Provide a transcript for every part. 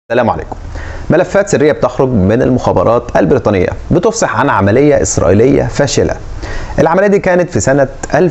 السلام عليكم ملفات سرية بتخرج من المخابرات البريطانية بتفصح عن عملية إسرائيلية فاشلة العملية دي كانت في سنة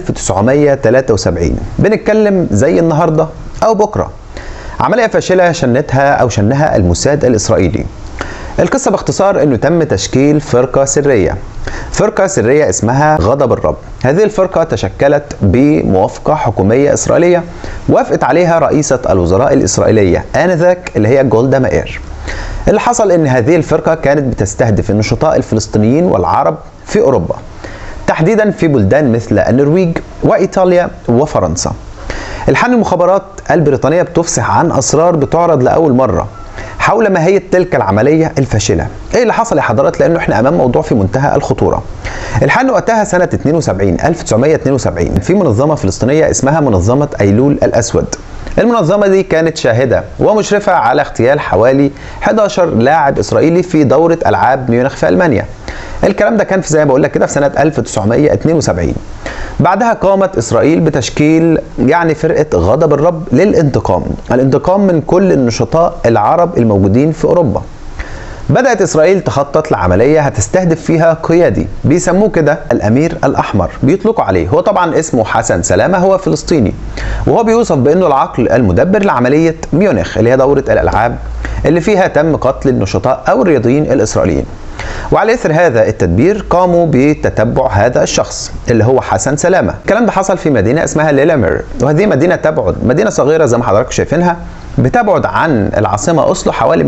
1973 بنتكلم زي النهاردة أو بكرة عملية فاشلة شنتها أو شنها الموساد الإسرائيلي القصة باختصار أنه تم تشكيل فرقة سرية فرقة سرية اسمها غضب الرب هذه الفرقة تشكلت بموافقة حكومية إسرائيلية وافقت عليها رئيسة الوزراء الإسرائيلية آنذاك اللي هي جولدا مائير اللي حصل ان هذه الفرقة كانت بتستهدف النشطاء الفلسطينيين والعرب في أوروبا تحديدا في بلدان مثل النرويج وإيطاليا وفرنسا الحان المخابرات البريطانية بتفصح عن أسرار بتعرض لأول مرة حول ماهية تلك العملية الفاشلة ايه اللي حصل يا حضرات لانه احنا امام موضوع في منتهى الخطورة الحان وقتها سنة 72 1972 في منظمة فلسطينية اسمها منظمة ايلول الاسود المنظمة دي كانت شاهدة ومشرفة على اغتيال حوالي 11 لاعب اسرائيلي في دورة العاب ميونخ في المانيا الكلام ده كان في زي ما بقول لك كده في سنة 1972 بعدها قامت إسرائيل بتشكيل يعني فرقة غضب الرب للانتقام الانتقام من كل النشطاء العرب الموجودين في أوروبا بدأت إسرائيل تخطط لعملية هتستهدف فيها قيادي بيسموه كده الأمير الأحمر بيطلقوا عليه هو طبعا اسمه حسن سلامة هو فلسطيني وهو بيوصف بأنه العقل المدبر لعملية ميونخ اللي هي دورة الألعاب اللي فيها تم قتل النشطاء أو الرياضيين الإسرائيليين وعلى اثر هذا التدبير قاموا بتتبع هذا الشخص اللي هو حسن سلامه الكلام ده حصل في مدينه اسمها ليلامير وهذه مدينه تبعد مدينه صغيره زي ما حضراتكم شايفينها بتبعد عن العاصمه اوسلو حوالي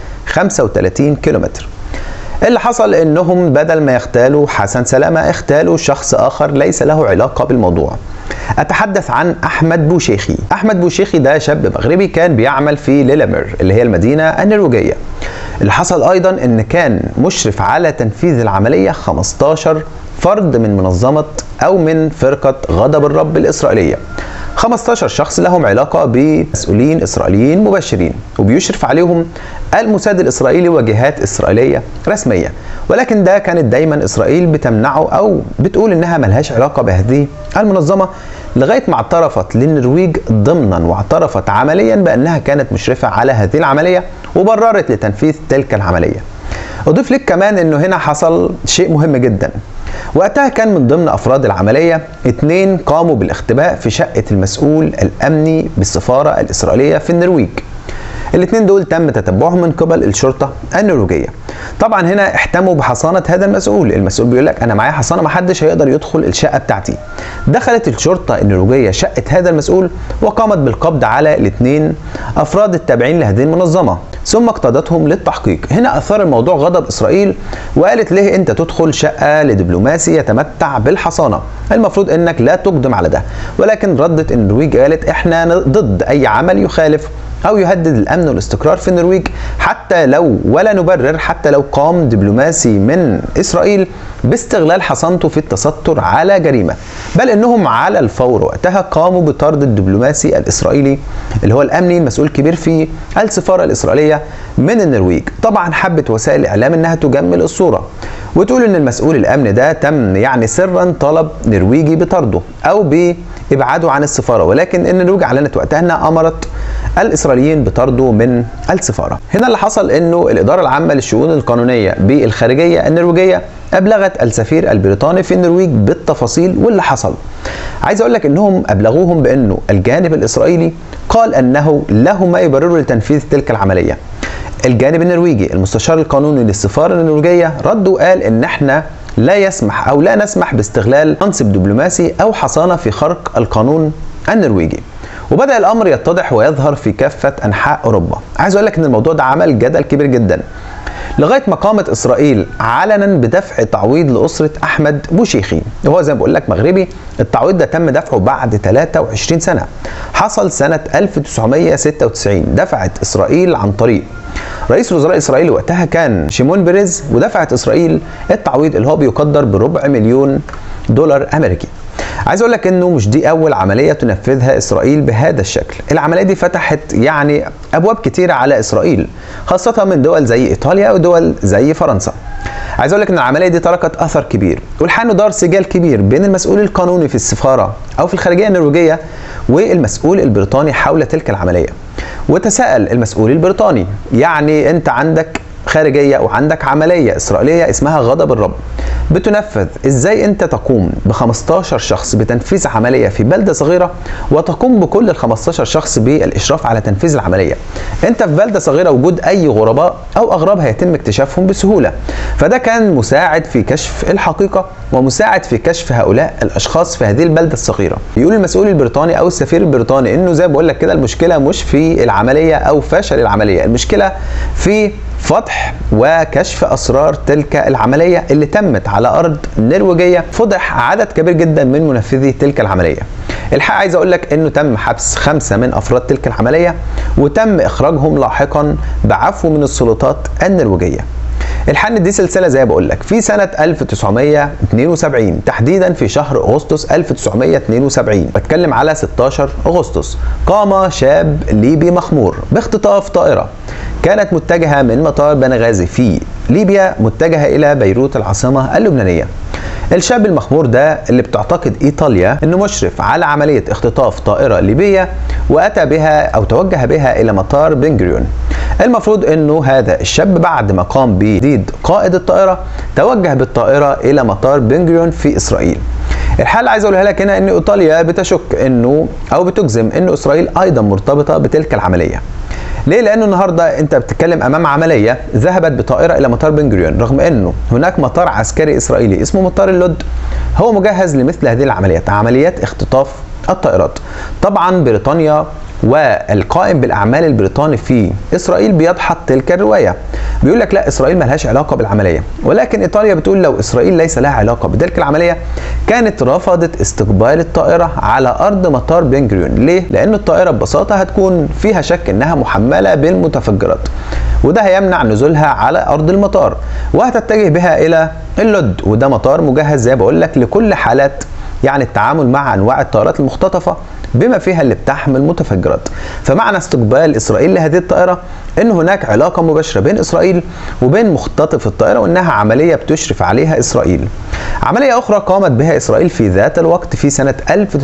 135 كيلومتر اللي حصل انهم بدل ما يغتالوا حسن سلامه اغتالوا شخص اخر ليس له علاقه بالموضوع اتحدث عن احمد بوشيخي احمد بوشيخي ده شاب مغربي كان بيعمل في ليلامير اللي هي المدينه النرويجيه اللي حصل ايضا ان كان مشرف على تنفيذ العمليه 15 فرد من منظمه او من فرقه غضب الرب الاسرائيليه 15 شخص لهم علاقه بمسؤولين اسرائيليين مباشرين وبيشرف عليهم الموساد الاسرائيلي وجهات اسرائيليه رسميه ولكن ده كانت دايما اسرائيل بتمنعه او بتقول انها ملهاش علاقه بهذه المنظمه لغايه ما اعترفت للنرويج ضمنا واعترفت عمليا بانها كانت مشرفه على هذه العمليه وبررت لتنفيذ تلك العمليه. اضيف لك كمان انه هنا حصل شيء مهم جدا. وقتها كان من ضمن افراد العمليه اثنين قاموا بالاختباء في شقه المسؤول الامني بالسفاره الاسرائيليه في النرويج. الاثنين دول تم تتبعهم من قبل الشرطه النرويجيه. طبعا هنا احتموا بحصانه هذا المسؤول، المسؤول بيقول لك انا معايا حصانه ما حدش هيقدر يدخل الشقه بتاعتي. دخلت الشرطه النرويجيه شقه هذا المسؤول وقامت بالقبض على الاثنين افراد التابعين لهذه المنظمه، ثم اقتضتهم للتحقيق. هنا اثار الموضوع غضب اسرائيل وقالت ليه انت تدخل شقه لدبلوماسي يتمتع بالحصانه؟ المفروض انك لا تقدم على ده، ولكن ردت النرويج قالت احنا ضد اي عمل يخالف او يهدد الامن والاستقرار في النرويج حتى لو ولا نبرر حتى لو قام دبلوماسي من اسرائيل باستغلال حصانته في التستر على جريمه بل انهم على الفور وقتها قاموا بطرد الدبلوماسي الاسرائيلي اللي هو الامني المسؤول كبير في السفاره الاسرائيليه من النرويج طبعا حبت وسائل الاعلام انها تجمل الصوره وتقول ان المسؤول الامن ده تم يعني سرا طلب نرويجي بطرده او بابعاده عن السفاره ولكن النرويج اعلنت وقتها انها امرت الاسرائيليين بطرده من السفاره. هنا اللي حصل انه الاداره العامه للشؤون القانونيه بالخارجيه النرويجيه ابلغت السفير البريطاني في النرويج بالتفاصيل واللي حصل. عايز اقول لك انهم ابلغوهم بانه الجانب الاسرائيلي قال انه له ما يبرره لتنفيذ تلك العمليه. الجانب النرويجي المستشار القانوني للسفاره النرويجيه رد وقال ان احنا لا يسمح او لا نسمح باستغلال منصب دبلوماسي او حصانه في خرق القانون النرويجي. وبدا الامر يتضح ويظهر في كافه انحاء اوروبا عايز اقول لك ان الموضوع ده عمل جدل كبير جدا لغايه ما قامت اسرائيل علنا بدفع تعويض لاسره احمد بوشيخي وهو زي ما بقول لك مغربي التعويض ده تم دفعه بعد 23 سنه حصل سنه 1996 دفعت اسرائيل عن طريق رئيس الوزراء الاسرائيلي وقتها كان شيمون بيريز ودفعت اسرائيل التعويض اللي هو بيقدر بربع مليون دولار امريكي عايز اقول لك انه مش دي اول عمليه تنفذها اسرائيل بهذا الشكل العمليه دي فتحت يعني ابواب كتيره على اسرائيل خاصه من دول زي ايطاليا ودول زي فرنسا عايز اقول لك ان العمليه دي تركت اثر كبير والحان دار سجال كبير بين المسؤول القانوني في السفاره او في الخارجيه النرويجيه والمسؤول البريطاني حول تلك العمليه وتساءل المسؤول البريطاني يعني انت عندك خارجيه وعندك عمليه اسرائيليه اسمها غضب الرب بتنفذ ازاي انت تقوم ب 15 شخص بتنفيذ عمليه في بلده صغيره وتقوم بكل ال 15 شخص بالاشراف على تنفيذ العمليه انت في بلده صغيره وجود اي غرباء او اغراب هيتم اكتشافهم بسهوله فده كان مساعد في كشف الحقيقه ومساعد في كشف هؤلاء الاشخاص في هذه البلده الصغيره يقول المسؤول البريطاني او السفير البريطاني انه زي ما بقول لك كده المشكله مش في العمليه او فشل العمليه المشكله في فتح وكشف اسرار تلك العمليه اللي تمت على ارض نرويجيه فضح عدد كبير جدا من منفذي تلك العمليه الحقيقه عايز اقول لك انه تم حبس خمسه من افراد تلك العمليه وتم اخراجهم لاحقا بعفو من السلطات النرويجيه الحن دي سلسله زي ما بقول لك في سنه 1972 تحديدا في شهر اغسطس 1972 بتكلم على 16 اغسطس قام شاب ليبي مخمور باختطاف طائره كانت متجهه من مطار بنغازي في ليبيا متجهه الى بيروت العاصمه اللبنانيه الشاب المخمور ده اللي بتعتقد ايطاليا انه مشرف على عمليه اختطاف طائره ليبيه واتى بها او توجه بها الى مطار بنجريون المفروض انه هذا الشاب بعد ما قام بتديد قائد الطائره توجه بالطائره الى مطار بنجريون في اسرائيل الحال عايز اقولها لك هنا ان ايطاليا بتشك انه او بتجزم انه اسرائيل ايضا مرتبطه بتلك العمليه ليه؟ لأنه النهارده أنت بتتكلم أمام عملية ذهبت بطائرة إلى مطار بن جوريون رغم أنه هناك مطار عسكري إسرائيلي اسمه مطار اللد هو مجهز لمثل هذه العمليات عمليات اختطاف الطائرات طبعا بريطانيا والقائم بالاعمال البريطاني في اسرائيل بيدحض تلك الروايه بيقول لك لا اسرائيل ملهاش علاقه بالعمليه ولكن ايطاليا بتقول لو اسرائيل ليس لها علاقه بتلك العمليه كانت رفضت استقبال الطائره على ارض مطار بن جوريون ليه لان الطائره ببساطه هتكون فيها شك انها محمله بالمتفجرات وده هيمنع نزولها على ارض المطار وهتتجه بها الى اللد وده مطار مجهز زي بقول لك لكل حالات يعني التعامل مع انواع الطائرات المختطفه بما فيها اللي بتحمل متفجرات فمعنى استقبال اسرائيل لهذه الطائره ان هناك علاقه مباشره بين اسرائيل وبين مختطف الطائره وانها عمليه بتشرف عليها اسرائيل عمليه اخرى قامت بها اسرائيل في ذات الوقت في سنه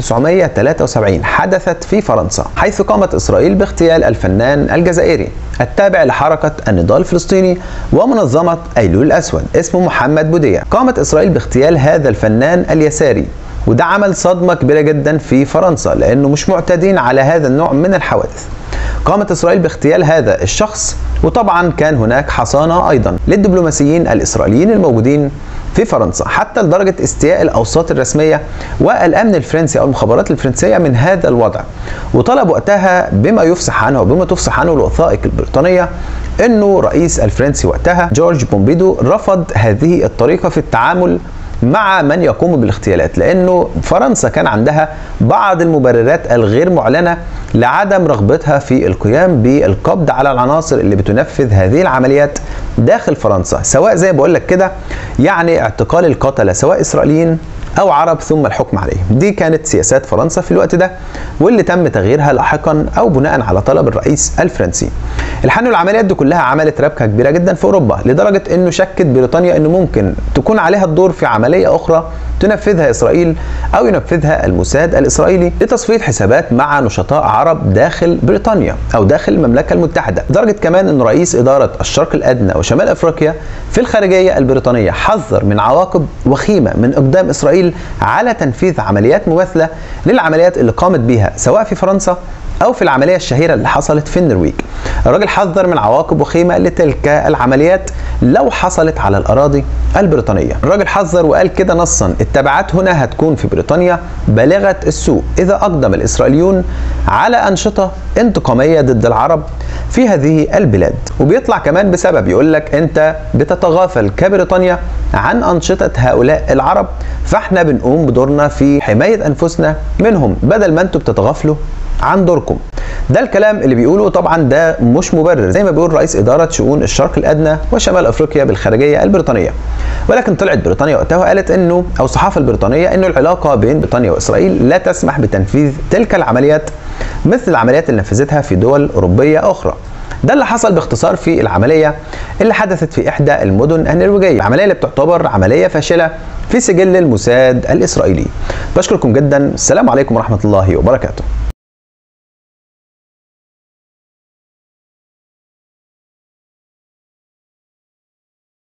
1973 حدثت في فرنسا حيث قامت اسرائيل باغتيال الفنان الجزائري التابع لحركه النضال الفلسطيني ومنظمه ايلول الاسود اسمه محمد بوديع قامت اسرائيل باغتيال هذا الفنان اليساري وده عمل صدمة كبيرة جدا في فرنسا لأنه مش معتادين على هذا النوع من الحوادث قامت إسرائيل باغتيال هذا الشخص وطبعا كان هناك حصانة أيضا للدبلوماسيين الإسرائيليين الموجودين في فرنسا حتى لدرجة استياء الأوساط الرسمية والأمن الفرنسي أو المخابرات الفرنسية من هذا الوضع وطلب وقتها بما يفصح عنه وبما تفصح عنه الوثائق البريطانية أنه رئيس الفرنسي وقتها جورج بومبيدو رفض هذه الطريقة في التعامل مع من يقوم بالاغتيالات لانه فرنسا كان عندها بعض المبررات الغير معلنه لعدم رغبتها في القيام بالقبض على العناصر اللي بتنفذ هذه العمليات داخل فرنسا سواء زي ما بقول لك كده يعني اعتقال القتله سواء اسرائيليين او عرب ثم الحكم عليهم دي كانت سياسات فرنسا في الوقت ده واللي تم تغييرها لاحقا او بناء على طلب الرئيس الفرنسي الحن العمليات دي كلها عملت ربكه كبيره جدا في اوروبا لدرجه انه شكت بريطانيا انه ممكن تكون عليها الدور في عمليه اخرى تنفذها اسرائيل او ينفذها الموساد الاسرائيلي لتصفيه حسابات مع نشطاء عرب داخل بريطانيا او داخل المملكه المتحده لدرجه كمان ان رئيس اداره الشرق الادنى وشمال افريقيا في الخارجيه البريطانيه حذر من عواقب وخيمه من اقدام اسرائيل على تنفيذ عمليات مماثله للعمليات اللي قامت بها سواء في فرنسا او في العمليه الشهيره اللي حصلت في النرويج الراجل حذر من عواقب وخيمه لتلك العمليات لو حصلت على الاراضي البريطانيه الراجل حذر وقال كده نصا التبعات هنا هتكون في بريطانيا بالغه السوء اذا اقدم الاسرائيليون على انشطه انتقاميه ضد العرب في هذه البلاد وبيطلع كمان بسبب يقول لك انت بتتغافل كبريطانيا عن انشطه هؤلاء العرب فاحنا بنقوم بدورنا في حمايه انفسنا منهم بدل ما انتم بتتغافلوا عن دوركم ده الكلام اللي بيقوله طبعا ده مش مبرر زي ما بيقول رئيس اداره شؤون الشرق الادنى وشمال افريقيا بالخارجيه البريطانيه ولكن طلعت بريطانيا وقتها وقالت انه او الصحافه البريطانيه انه العلاقه بين بريطانيا واسرائيل لا تسمح بتنفيذ تلك العمليات مثل العمليات اللي نفذتها في دول اوروبيه اخرى ده اللي حصل باختصار في العملية اللي حدثت في إحدى المدن النرويجية العملية اللي بتعتبر عملية فاشلة في سجل الموساد الإسرائيلي بشكركم جدا السلام عليكم ورحمة الله وبركاته